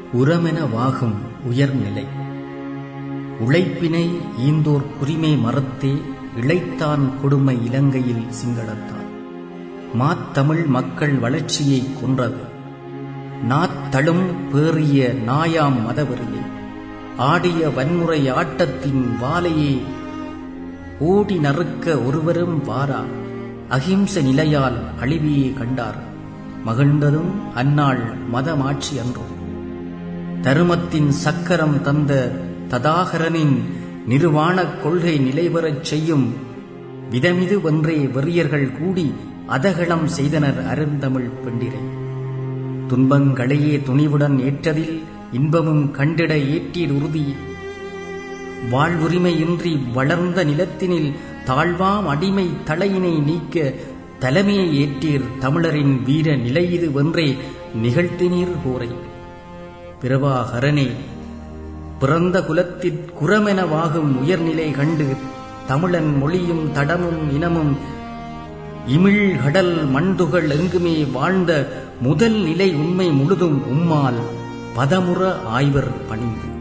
உரமென வாகும் உயர்நிலை உழைப்பினை ஈந்தோர் குரிமை மறத்தே இழைத்தான் கொடுமை இலங்கையில் சிங்களத்தான் மாத்தமிழ் மக்கள் வளர்ச்சியை கொன்றது நாத்தழும் பேறிய நாயாம் மதவெறியை ஆடிய வன்முறை ஆட்டத்தின் வாலையே ஓடி நறுக்க ஒருவரும் வாரா அகிம்ச நிலையால் அழிவியே கண்டார் மகிழ்ந்ததும் அந்நாள் மதமாட்சி அன்றோ தருமத்தின் சக்கரம் தந்த ததாகரனின் நிர்வாணக் கொள்கை நிலைபெறச் செய்யும் விதமிது வென்றே வெறியர்கள் கூடி அதகளம் செய்தனர் அருந்தமிழ் பெண்டிரை துன்பங்களையே துணிவுடன் ஏற்றதில் இன்பமும் கண்டிட ஏற்றீர் உறுதி வாழ்வுரிமையின்றி வளர்ந்த நிலத்தினில் தாழ்வாம் அடிமை தலையினை நீக்க தலைமையை ஏற்றீர் தமிழரின் வீர நிலையிது வென்றே நிகழ்த்தினீர் போரை பிரபாகரனே பிறந்த குலத்திற் குரமெனவாகும் உயர்நிலை கண்டு தமிழன் மொழியும் தடமும் இனமும் இமிழ் கடல் மண்டுகள் எங்குமே வாழ்ந்த முதல் நிலை உண்மை முழுதும் உம்மால் பதமுற ஆய்வர் பணிந்து